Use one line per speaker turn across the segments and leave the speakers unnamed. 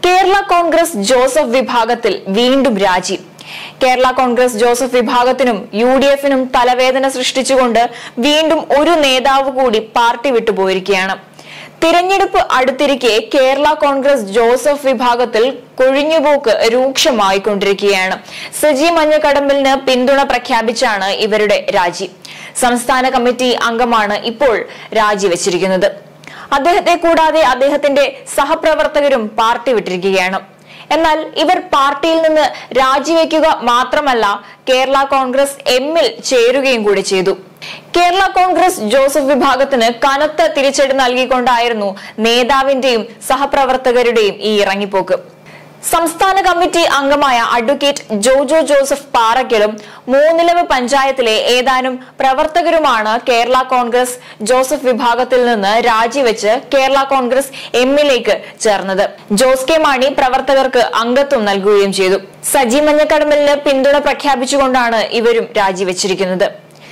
Kerala Congress Joseph വിഭാഗത്തിൽ വീണ്ടും രാജി കേരള കോൺഗ്രസ് ജോസഫ് വിഭാഗത്തിനും യു ഡി എഫിനും തലവേദന സൃഷ്ടിച്ചുകൊണ്ട് വീണ്ടും ഒരു നേതാവ് കൂടി പാർട്ടി വിട്ടുപോയിരിക്കുകയാണ് തിരഞ്ഞെടുപ്പ് അടുത്തിരിക്കെ കേരള കോൺഗ്രസ് ജോസഫ് വിഭാഗത്തിൽ കൊഴിഞ്ഞുപോക്ക് രൂക്ഷമായിക്കൊണ്ടിരിക്കുകയാണ് സജി മഞ്ഞക്കടമ്പലിന് പിന്തുണ പ്രഖ്യാപിച്ചാണ് ഇവരുടെ രാജി സംസ്ഥാന കമ്മിറ്റി അംഗമാണ് ഇപ്പോൾ രാജിവെച്ചിരിക്കുന്നത് അദ്ദേഹത്തെ കൂടാതെ അദ്ദേഹത്തിന്റെ സഹപ്രവർത്തകരും പാർട്ടി വിട്ടിരിക്കുകയാണ് എന്നാൽ ഇവർ പാർട്ടിയിൽ നിന്ന് രാജിവെക്കുക മാത്രമല്ല കേരള കോൺഗ്രസ് എമ്മിൽ ചേരുകയും കൂടി ചെയ്തു കേരള കോൺഗ്രസ് ജോസഫ് വിഭാഗത്തിന് കനത്ത തിരിച്ചടി നൽകിക്കൊണ്ടായിരുന്നു നേതാവിന്റെയും സഹപ്രവർത്തകരുടെയും ഈ ഇറങ്ങിപ്പോക്ക് സംസ്ഥാന കമ്മിറ്റി അംഗമായ അഡ്വക്കേറ്റ് ജോജോ ജോസഫ് പാറയ്ക്കലും മൂന്നിലവ് പഞ്ചായത്തിലെ ഏതാനും പ്രവർത്തകരുമാണ് കേരള കോൺഗ്രസ് ജോസഫ് വിഭാഗത്തിൽ നിന്ന് രാജിവെച്ച് കേരള കോൺഗ്രസ് എമ്മിലേക്ക് ചേർന്നത് ജോസ് കെ മാണി പ്രവർത്തകർക്ക് അംഗത്വം നൽകുകയും ചെയ്തു സജി മഞ്ഞക്കടമ്പലിന് പിന്തുണ പ്രഖ്യാപിച്ചുകൊണ്ടാണ് ഇവരും രാജിവെച്ചിരിക്കുന്നത്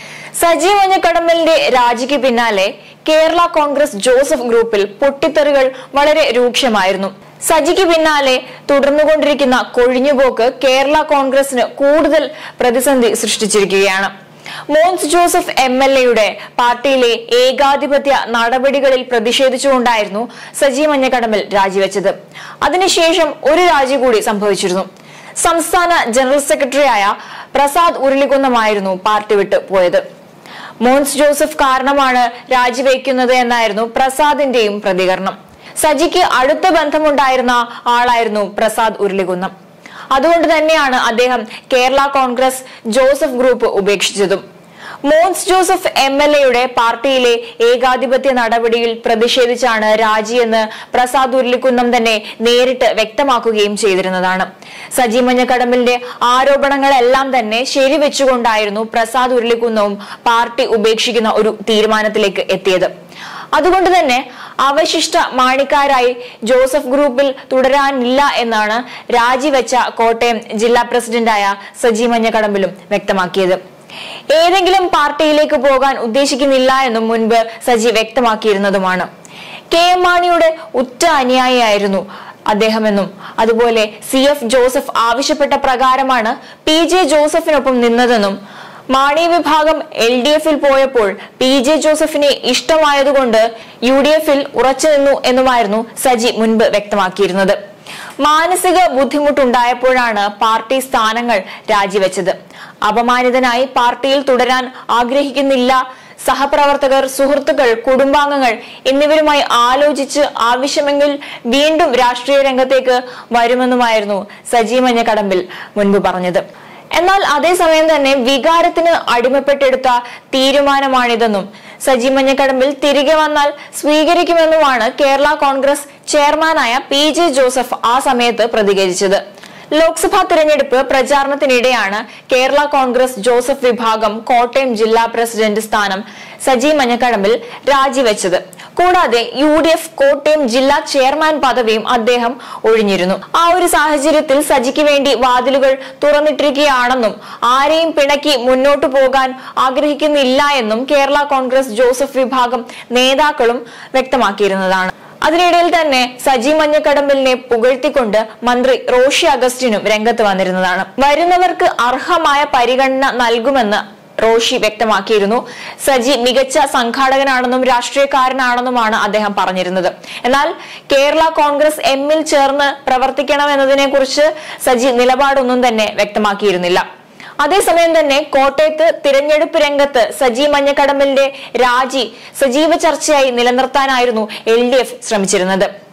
സജി മഞ്ഞക്കടമ്പലിന്റെ രാജിക്ക് പിന്നാലെ കേരള കോൺഗ്രസ് ജോസഫ് ഗ്രൂപ്പിൽ പൊട്ടിത്തെറികൾ വളരെ രൂക്ഷമായിരുന്നു സജിക്ക് പിന്നാലെ തുടർന്നുകൊണ്ടിരിക്കുന്ന കൊഴിഞ്ഞുപോക്ക് കേരള കോൺഗ്രസിന് കൂടുതൽ പ്രതിസന്ധി സൃഷ്ടിച്ചിരിക്കുകയാണ് മോൻസ് ജോസഫ് എം എൽ എയുടെ പാർട്ടിയിലെ ഏകാധിപത്യ നടപടികളിൽ പ്രതിഷേധിച്ചുകൊണ്ടായിരുന്നു സജി മഞ്ഞക്കടമ്പൽ രാജിവെച്ചത് അതിനുശേഷം ഒരു രാജി കൂടി സംഭവിച്ചിരുന്നു സംസ്ഥാന ജനറൽ സെക്രട്ടറിയായ പ്രസാദ് ഉരുളിക്കുന്നമായിരുന്നു പാർട്ടി വിട്ട് പോയത് മോൻസ് ജോസഫ് കാരണമാണ് രാജിവെക്കുന്നത് എന്നായിരുന്നു പ്രസാദിന്റെയും പ്രതികരണം സജിക്ക് അടുത്ത ബന്ധമുണ്ടായിരുന്ന ആളായിരുന്നു പ്രസാദ് ഉരുളികുന്നം അതുകൊണ്ട് തന്നെയാണ് അദ്ദേഹം കേരള കോൺഗ്രസ് ജോസഫ് ഗ്രൂപ്പ് ഉപേക്ഷിച്ചതും മോൻസ് ജോസഫ് എം എൽ എയുടെ പാർട്ടിയിലെ ഏകാധിപത്യ നടപടിയിൽ പ്രതിഷേധിച്ചാണ് രാജിയെന്ന് പ്രസാദ് ഉരുളിക്കുന്നം തന്നെ നേരിട്ട് വ്യക്തമാക്കുകയും ചെയ്തിരുന്നതാണ് സജി മഞ്ഞക്കടമ്പലിന്റെ ആരോപണങ്ങളെല്ലാം തന്നെ ശരിവെച്ചുകൊണ്ടായിരുന്നു പ്രസാദ് ഉരുളിക്കുന്നവും പാർട്ടി ഉപേക്ഷിക്കുന്ന ഒരു തീരുമാനത്തിലേക്ക് എത്തിയത് അതുകൊണ്ട് തന്നെ അവശിഷ്ട മാണിക്കാരായി ജോസഫ് ഗ്രൂപ്പിൽ തുടരാനില്ല എന്നാണ് രാജിവെച്ച കോട്ടയം ജില്ലാ പ്രസിഡന്റായ സജി മഞ്ഞക്കടമ്പിലും വ്യക്തമാക്കിയത് ഏതെങ്കിലും പാർട്ടിയിലേക്ക് പോകാൻ ഉദ്ദേശിക്കുന്നില്ല എന്നും മുൻപ് സജി വ്യക്തമാക്കിയിരുന്നതുമാണ് കെ എം മാണിയുടെ ഉറ്റ അനുയായിയായിരുന്നു അദ്ദേഹമെന്നും അതുപോലെ സി എഫ് ജോസഫ് ആവശ്യപ്പെട്ട പ്രകാരമാണ് പി ജെ ജോസഫിനൊപ്പം നിന്നതെന്നും മാണി വിഭാഗം എൽ ഡി എഫിൽ പോയപ്പോൾ പി ജെ ജോസഫിനെ ഇഷ്ടമായതുകൊണ്ട് യു ഡി എഫിൽ ഉറച്ചു നിന്നു എന്നുമായിരുന്നു സജി മുൻപ് വ്യക്തമാക്കിയിരുന്നത് മാനസിക ബുദ്ധിമുട്ടുണ്ടായപ്പോഴാണ് പാർട്ടി സ്ഥാനങ്ങൾ രാജിവെച്ചത് അപമാനിതനായി പാർട്ടിയിൽ തുടരാൻ ആഗ്രഹിക്കുന്നില്ല സഹപ്രവർത്തകർ സുഹൃത്തുക്കൾ കുടുംബാംഗങ്ങൾ എന്നിവരുമായി ആലോചിച്ച് ആവശ്യമെങ്കിൽ വീണ്ടും രാഷ്ട്രീയ രംഗത്തേക്ക് വരുമെന്നുമായിരുന്നു സജി മഞ്ഞക്കടമ്പിൽ മുൻപ് പറഞ്ഞത് എന്നാൽ അതേസമയം തന്നെ വികാരത്തിന് അടിമപ്പെട്ടെടുത്ത തീരുമാനമാണിതെന്നും സജി മഞ്ഞക്കടമ്പിൽ തിരികെ വന്നാൽ സ്വീകരിക്കുമെന്നുമാണ് കേരള കോൺഗ്രസ് ചെയർമാനായ പി ജെ ജോസഫ് ആ സമയത്ത് പ്രതികരിച്ചത് ലോക്സഭാ തിരഞ്ഞെടുപ്പ് പ്രചാരണത്തിനിടെയാണ് കേരള കോൺഗ്രസ് ജോസഫ് വിഭാഗം കോട്ടയം ജില്ലാ പ്രസിഡന്റ് സ്ഥാനം സജി മഞ്ഞക്കടമ്പിൽ രാജിവെച്ചത് കൂടാതെ യു ഡി എഫ് കോട്ടയം ജില്ലാ ചെയർമാൻ പദവിയും അദ്ദേഹം ഒഴിഞ്ഞിരുന്നു ആ ഒരു സാഹചര്യത്തിൽ സജിക്ക് വേണ്ടി വാതിലുകൾ തുറന്നിട്ടിരിക്കുകയാണെന്നും ആരെയും പിണക്കി മുന്നോട്ടു പോകാൻ ആഗ്രഹിക്കുന്നില്ല എന്നും കേരള കോൺഗ്രസ് ജോസഫ് വിഭാഗം നേതാക്കളും വ്യക്തമാക്കിയിരുന്നതാണ് അതിനിടയിൽ തന്നെ സജി മഞ്ഞക്കടമ്പലിനെ പുകഴ്ത്തിക്കൊണ്ട് മന്ത്രി റോഷി അഗസ്റ്റിനും രംഗത്ത് വന്നിരുന്നതാണ് വരുന്നവർക്ക് അർഹമായ പരിഗണന നൽകുമെന്ന് റോഷി വ്യക്തമാക്കിയിരുന്നു സജി മികച്ച സംഘാടകനാണെന്നും രാഷ്ട്രീയക്കാരനാണെന്നുമാണ് അദ്ദേഹം പറഞ്ഞിരുന്നത് എന്നാൽ കേരള കോൺഗ്രസ് എമ്മിൽ ചേർന്ന് പ്രവർത്തിക്കണമെന്നതിനെ കുറിച്ച് സജി നിലപാടൊന്നും തന്നെ വ്യക്തമാക്കിയിരുന്നില്ല അതേസമയം തന്നെ കോട്ടയത്ത് തിരഞ്ഞെടുപ്പ് രംഗത്ത് സജി മഞ്ഞക്കടമ്പലിന്റെ രാജി സജീവ ചർച്ചയായി നിലനിർത്താനായിരുന്നു എൽ ശ്രമിച്ചിരുന്നത്